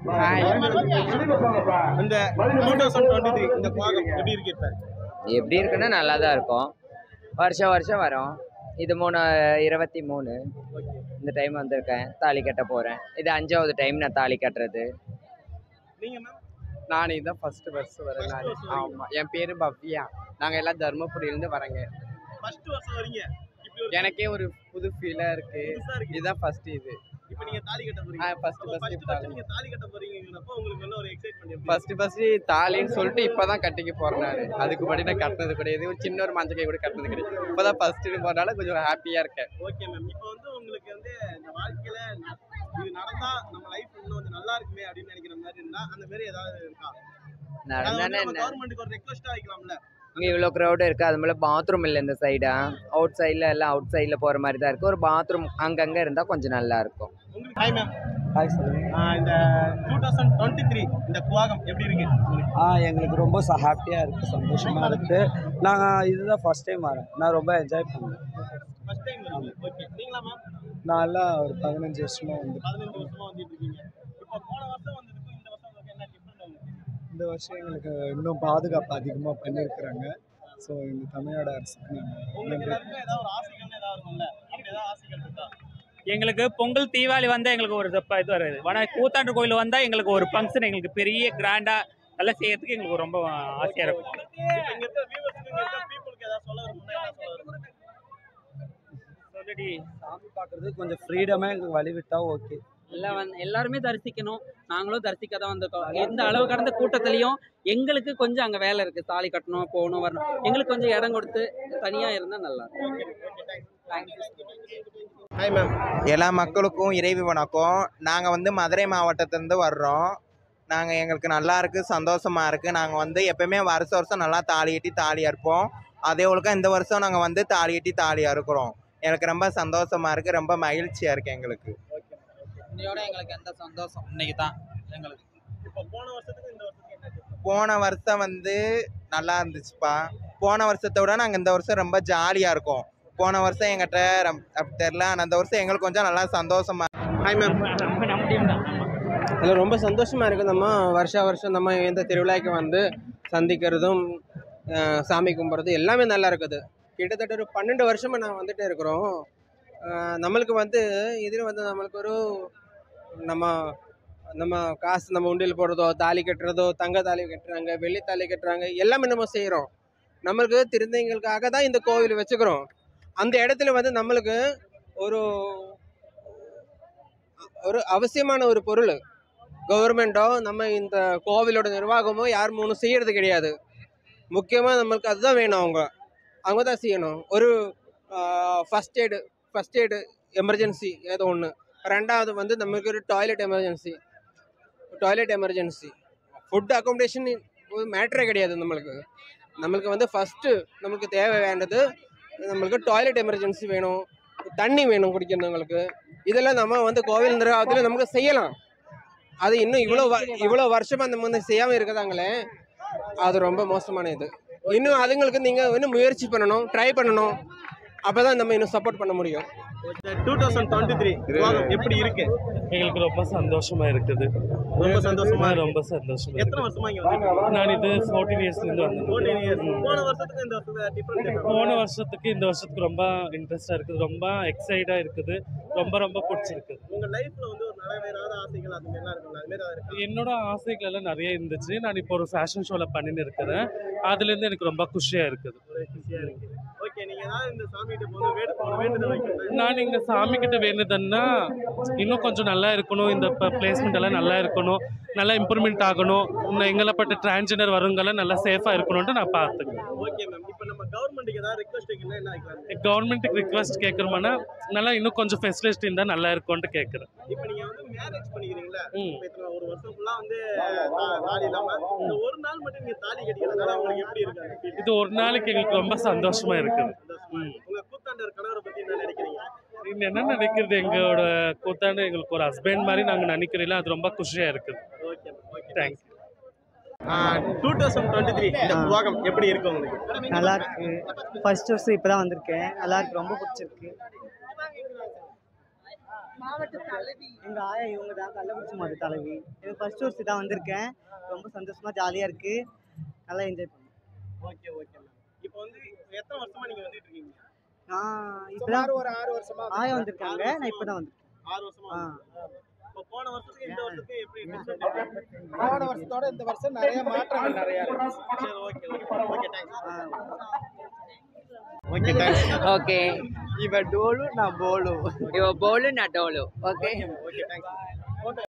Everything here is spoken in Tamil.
இந்த டூ தௌசண்ட் டுவெண்ட்டி த்ரீ இந்த பாகம் எப்படி இருக்கு இப்ப எப்படி இருக்குன்னா நல்லா தான் இருக்கும் வருஷம் வருஷம் வரும் இது மூணு இருபத்தி மூணு இந்த டைம் வந்திருக்கேன் தாலி கட்ட போகிறேன் இது அஞ்சாவது டைம் நான் தாலி கட்டுறது நீங்க மேம் நான் இதான் ஃபர்ஸ்ட் பஸ் வரேன் நான் ஆமாம் என் பேர் பவ்யா நாங்கள் எல்லாம் தருமபுரியிலேருந்து வரேங்க ஃபர்ஸ்ட் வருஷம் வரீங்க இப்படி ஒரு எனக்கே ஒரு புது ஃபீலாக இருக்கு புதுசா இருக்கு இதுதான் ஃபர்ஸ்ட் இது இப்போ நீங்க தாலி கட்ட போறீங்க ஆ, first அப்ப first first தாலி. first நீங்க தாலி கட்ட போறீங்கன்றப்போ உங்களுக்கு நல்ல ஒரு எக்ஸைட்மெண்ட் எப்படி ஃபர்ஸ்ட் ஃபர்ஸ்ட் தாலின்னு சொல்லிட்டு இப்போதான் கட்டிக்க போறேன் நான் அதுக்கு முன்னாடி நான் கட்டினது கிடையாது ஒரு சின்ன ஒரு மஞ்சள் கை கூட கட்டினது கிடையாது இப்போதான் ஃபர்ஸ்ட்னு போறனால கொஞ்சம் ஹாப்பியாக இருக்கேன் ஓகே மேம் இப்போ வந்து உங்களுக்கு வந்து இந்த வாழ்க்கையில ந- இது நடந்தா நம்ம லைஃப் இன்னும் கொஞ்சம் நல்லா இருக்குமே அப்படின்னு நினைக்கிற மாதிரி இருந்தா அந்த மாதிரி ஏதாவது இருக்கா நடந்தானே என்ன கவர்மெண்ட்டுக்கு ஒரு ரெக்வஸ்டா வைக்கலாம்ல இங்கே இவ்வளோ க்ரௌடு இருக்குது அது மேலே பாத்ரூம் இல்லை இந்த சைடா அவுட் சைடில் எல்லாம் அவுட் சைடில் போகிற மாதிரி தான் இருக்குது ஒரு பாத்ரூம் அங்கங்கே இருந்தால் கொஞ்சம் நல்லா இருக்கும் உங்களுக்கு ஹாய் மேம் ஹாய் சொல்லுங்க இந்த டூ தௌசண்ட் டுவெண்ட்டி த்ரீ இந்த குவாகம் எப்படி இருக்கு உங்களுக்கு ஆ எங்களுக்கு ரொம்ப ஹாப்பியாக இருக்குது சந்தோஷமாக இருக்குது நாங்கள் இதுதான் ஃபர்ஸ்ட் டைம் வரேன் நான் ரொம்ப என்ஜாய் பண்ணேன் ஃபர்ஸ்ட் டைம் வருது ஓகே நீங்களா மேம் நான் எல்லாம் ஒரு பதினஞ்சு வருஷமாக வந்து பதினஞ்சு வருஷமா வந்துட்டு இருக்கீங்க இப்போ போன வருஷம் வந்ததுக்கும் இந்த வருஷம் வந்ததுக்கும் என்ன டிஃப்ரெண்ட் உங்களுக்கு இந்த வருஷம் எங்களுக்கு இன்னும் பாதுகாப்பு அதிகமாக பண்ணியிருக்கிறாங்க ஸோ இந்த தமிழ்நாடு அரசுக்கு உங்களுக்கு நாங்கள் எல்லாருக்கும் ஏதாவது ஒரு ஆசைகள்னு ஏதாவது இருக்கும்ல அப்படி ஏதாவது ஆசைகள் இருக்கா எங்களுக்கு பொங்கல் தீபாவளி வந்தால் எங்களுக்கு ஒரு இது இது வருது ஆனால் கூத்தாண்டு கோயில் வந்தால் எங்களுக்கு ஒரு ஃபங்க்ஷன் எங்களுக்கு பெரிய கிராண்டாக நல்லா செய்யறதுக்கு எங்களுக்கு ரொம்ப ஆசையாக இருக்கும் இப்போ இங்க இருக்க வியூவர்ஸ்க்கு இங்க இருக்க பீப்புளுக்கு ஏதாவது சொல்ல விரும்புனா என்ன சொல்ல விரும்புறீங்க சொல்லுடி சாமி பார்க்குறது கொஞ்சம் ஃப்ரீடமாக எங்களுக்கு வழி விட்டால் ஓகே எல்லாம் வந்து எல்லாருமே தரிசிக்கணும் நாங்களும் தரிசிக்க தான் வந்திருக்கோம் எந்த அளவு கடந்த கூட்டத்துலையும் எங்களுக்கு கொஞ்சம் அங்கே வேலை இருக்குது தாலி கட்டணும் போகணும் வரணும் எங்களுக்கு கொஞ்சம் இடம் கொடுத்து தனியாக இருந்தால் நல்லா இருக்கும் ஹாய் மேம் எல்லா மக்களுக்கும் இறைவி வணக்கம் நாங்கள் வந்து மதுரை மாவட்டத்திலேருந்து வர்றோம் நாங்கள் எங்களுக்கு நல்லா இருக்குது சந்தோஷமா இருக்குது நாங்கள் வந்து எப்பயுமே வருஷம் வருஷம் நல்லா தாலி கட்டி தாலி அறுப்போம் அதே ஒழுக்கா இந்த வருஷம் நாங்கள் வந்து தாலி கட்டி தாலி அறுக்கிறோம் எனக்கு ரொம்ப சந்தோஷமா இருக்குது ரொம்ப மகிழ்ச்சியாக இருக்குது எங்களுக்கு இன்னையோட எங்களுக்கு எந்த சந்தோஷம் இன்னைக்கு தான் எங்களுக்கு இப்போ போன வருஷத்துக்கு இந்த வருஷத்துக்கு என்ன difference? போன வருஷம் வந்து நல்லா இருந்துச்சுப்பா போன வருஷத்தை விட நாங்கள் இந்த வருஷம் ரொம்ப ஜாலியாக இருக்கோம் போன வருஷம் எங்கிட்ட ரம்- அப்படி தெரில ஆனால் இந்த வருஷம் எங்களுக்கு கொஞ்சம் நல்லா சந்தோஷமா ஹாய் மேம் அதில் ரொம்ப சந்தோஷமாக இருக்குது நம்ம வருஷா வருஷம் நம்ம இந்த திருவிழாக்கு வந்து சந்திக்கிறதும் அஹ், சாமி கும்பிட்றது எல்லாமே நல்லா இருக்குது கிட்டத்தட்ட ஒரு பன்னெண்டு வருஷமாக நான் வந்துட்டே இருக்கிறோம் அஹ், நம்மளுக்கு வந்து இதில் வந்து நம்மளுக்கு ஒரு நம்ம நம்ம காசு நம்ம உண்டியல் போடுறதோ தாலி கட்டுறதோ தங்க தாலி கட்டுறாங்க வெள்ளி தாலி கட்டுறாங்க எல்லாமே நம்ம செய்கிறோம் நம்மளுக்கு திருநங்கைகளுக்காக தான் இந்த கோவில் வச்சுக்கிறோம் அந்த இடத்துல வந்து நம்மளுக்கு ஒரு ஒரு அவசியமான ஒரு பொருள் கவர்மெண்ட்டோ நம்ம இந்த கோவிலோட நிர்வாகமோ யாரும் ஒன்றும் செய்யறது கிடையாது முக்கியமாக நம்மளுக்கு அதுதான் வேணும் அவங்க அவங்க தான் செய்யணும் ஒரு first aid first aid emergency ஏதோ ஒன்று ரெண்டாவது வந்து நமக்கு ஒரு toilet emergency toilet emergency food accommodation ஒரு மேட்ரே கிடையாது நம்மளுக்கு நம்மளுக்கு வந்து ஃபஸ்ட்டு நம்மளுக்கு தேவை வேண்டது நம்மளுக்கு டாய்லெட் எமர்ஜென்சி வேணும் தண்ணி வேணும் குடிக்கிறவங்களுக்கு இதெல்லாம் நம்ம வந்து கோவில் நிர்வாகத்தில் நமக்கு செய்யலாம் அது இன்னும் இவ்வளோ வ- இவ்வளோ வருஷமா நம்ம வந்து செய்யாமல் இருக்கிறாங்களே அது ரொம்ப மோசமான இது இன்னும் அதுங்களுக்கு நீங்கள் இன்னும் முயற்சி பண்ணணும் ட்ரை பண்ணணும் அப்போ தான் நம்ம இன்னும் சப்போர்ட் பண்ண முடியும் டூ தௌசண்ட் டுவெண்ட்டி த்ரீ எப்படி இருக்கு எங்களுக்கு ரொம்ப சந்தோஷமா இருக்குது ரொம்ப சந்தோஷமா இருக்கு. ரொம்ப சந்தோஷமா எத்தனை இருக்கு. வருஷமா இங்க வந்துட்டு நான் இது ஃபோர்டீன் இயர்ஸ்ல இருந்து வந்தேன் ஃபோர்டீன் இயர்ஸ் போன வருஷத்துக்கு இந்த வருஷத்துக்கு டிஃபரன்ஸ் போன வருஷத்துக்கு இந்த வருஷத்துக்கு ரொம்ப இன்ட்ரெஸ்டா இருக்குது ரொம்ப எக்ஸைட்டா இருக்குது ரொம்ப ரொம்ப பிடிச்சிருக்கு உங்க லைஃப்ல வந்து ஒரு நிறைவேறாத ஆசைகள் அது மாதிரிலாம் இருக்குல்ல அது மாதிரி ஏதாவது இருக்கா என்னோட ஆசைகள் எல்லாம் நிறைய இருந்துச்சு நான் இப்போ ஒரு ஃபேஷன் ஷோல பண்ணின்னு இருக்கிறேன் அதுல இருந்து எனக்கு ரொம்ப குஷியா இருக்குது ஒரு குஷியா இருக்கு ஓகே நீங்க ஏதாவது இந்த சாமி கிட்ட போது வேண்டு போன வேண்டுதல் வைக்கணும் நான் இங்க சாமி கிட்ட வேண்டுதன்னா இன்னும் கொஞ்சம் நல்லா இருக்கணும் இந்த பிளேஸ்மெண்ட் எல்லாம் நல்லா இருக்கணும் நல்லா இம்ப்ரூவ்மெண்ட் ஆகணும் இன்னும் எங்களப்பட்ட டிரான்ஸ்ஜெண்டர் வருங்கெல்லாம் நல்லா சேஃபா இருக்கணும்ட்டு நான் பார்த்துக்கிறேன் ஓகே மேம் இப்போ நம்ம கவர்மெண்ட்டுக்கு ஏதாவது ரிக்வெஸ்ட் வைக்கணும் என்ன வைக்கலாம் கவர்மெண்ட்டுக்கு ரிக்வெஸ்ட் கேட்குறோம்னா நல்லா இன்னும் கொஞ்சம் ஃபெசிலிட்டி இருந்தால் நல்லா இருக்கும்ட்டு கேட்குறேன் இப்போ நீங்க வந்து மேரேஜ் பண்ணிக்கிறீங்களா ம். இப்போ இத்தனை ஒரு வருஷம் ஃபுல்லா வந்து தா- தாலி இல்லாம இந்த ஒரு நாள் மட்டும் நீங்க தாலி கட்டிக்கிறதுனால உங்களுக்கு எப்படி இருக்கு அந்த feel? இது ஒரு நாளைக்கு எங்களுக்கு ரொம்ப சந்தோஷமா இருக்குது சந்தோஷமா இருக்கு. உங்க கூத்தாண்டர் கணவரை பத்தி என்ன நினைக்கிறீங்க இன்னும் என்ன நினைக்கிறது எங்களோட கூத்தாண்டு எங்களுக்கு ஒரு ஹஸ்பண்ட் மாதிரி நாங்கள் நினைக்கிறீங்களா அது ரொம்ப குஷியாக இருக்குது okay okay thanks two thousand twenty three இந்த புவாகம் எப்படி இருக்கு உங்களுக்கு நல்லா இருக்கு ஃபர்ஸ்ட் வருஷம் இப்போ தான் வந்திருக்கேன் நல்லா இருக்கு ரொம்ப பிடிச்சிருக்கு எங்க ஆயா இவங்க தான் கள்ளக்குறிச்சி மாவட்ட தலைவி எனக்கு ஃபர்ஸ்ட் வருஷம் தான் வந்திருக்கேன் ரொம்ப சந்தோஷமா ஜாலியா இருக்கு நல்லா என்ஜாய் பண்ணேன் ஓகே ஓகே இப்போ வந்து எத்தனை வருஷமா நீங்க வந்துட்டு இருக்கீங்க நான் இப்பதான் ஒரு ஆறு வருஷமா ஆயா வந்திருக்காங்க நான் இப்பதான் வந்திருக்கேன் ஆறு வருஷமா ஆ. இப்போ போன வருஷத்துக்கு இந்த வருஷத்துக்கு எப்படி different போன வருஷத்தோட இந்த வருஷம் நிறைய மாற்றங்கள் நிறைய இருக்கு சரி okay okay okay thanks okay thanks okay இவ டோலு நான் போலு இவ போலு நான் டோலு ஓகே ஓகே தேங்க்ஸ்